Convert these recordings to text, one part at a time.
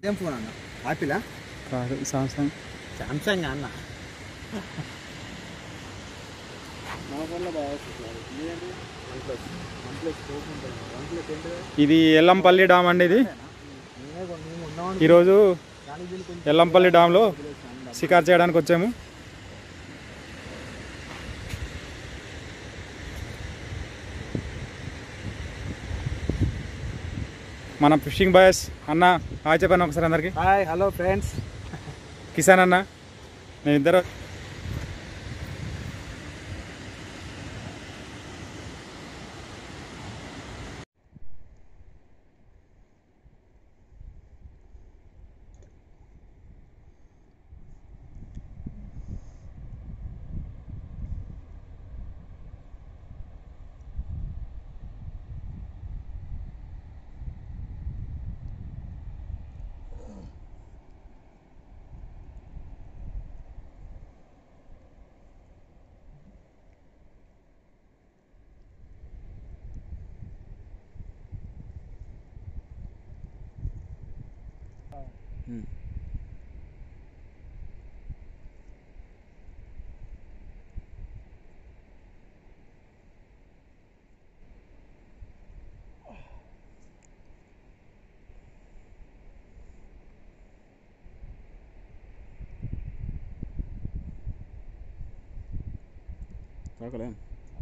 ఏం ఫోన్ అన్న ఆపిలా కాదు సామ్సంగ్ సామ్సంగ్ అన్న ఇది ఎల్లంపల్లి డామ్ అండి ఇది ఈరోజు ఎల్లంపల్లి డామ్లో షికారు చేయడానికి వచ్చాము మన ఫిషింగ్ బాయ్స్ అన్న హాయ్ చెప్పాను ఒకసారి అందరికి హాయ్ హలో ఫ్రెండ్స్ కిసాన్ అన్న నేను ఇద్దరు తాకలేం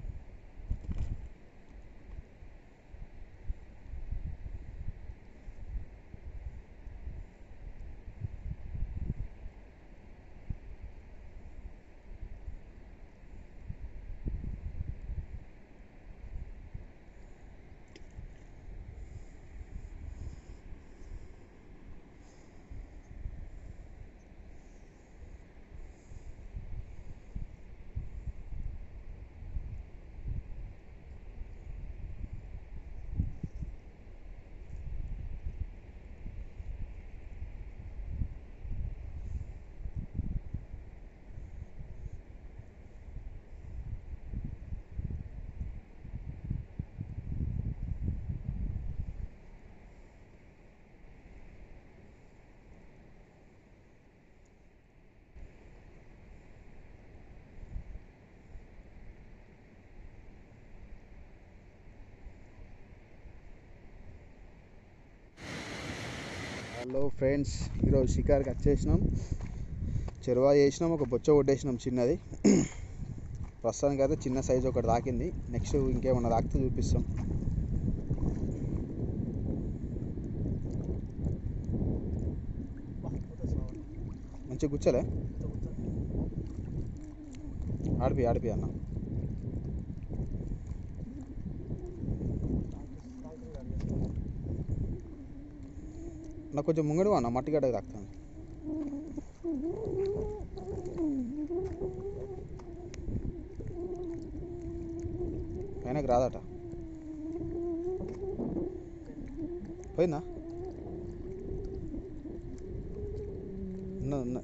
హలో ఫ్రెండ్స్ ఈరోజు షికార్కి వచ్చేసినాం చెరువా చేసినాం ఒక బొచ్చ కొట్టేసినాం చిన్నది ప్రస్తుతానికి అయితే చిన్న సైజు ఒకటి తాకింది నెక్స్ట్ ఇంకేమన్నా తాకితే చూపిస్తాం మంచిగా కూర్చోలే ఆడిపి ఆడిపి అన్న నాకు కొంచెం ముంగడు అన్న మట్టిగడ్డకి తాకుతాను ఆయనకు రాదట పోయిందా ఉన్నది ఉన్నది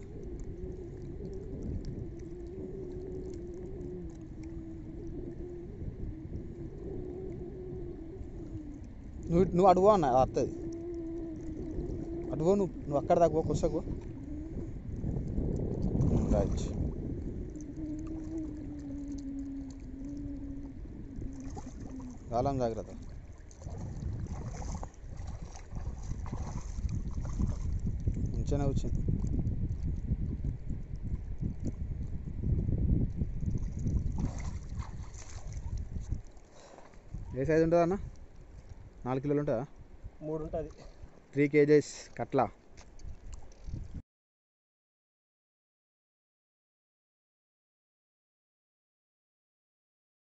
నువ్వు నువ్వు అడుగు అన్న వస్తుంది అటువో నువ్వు నువ్వు అక్కడ దాకా పో కొసకు రైట్ గాలం జాగ్రత్త మంచిగానే వచ్చింది ఏ సైజు ఉంటుందా అన్న నాలుగు కిలోలు ఉంటుందా మూడు ఉంటుంది త్రీ కేజెస్ కట్లా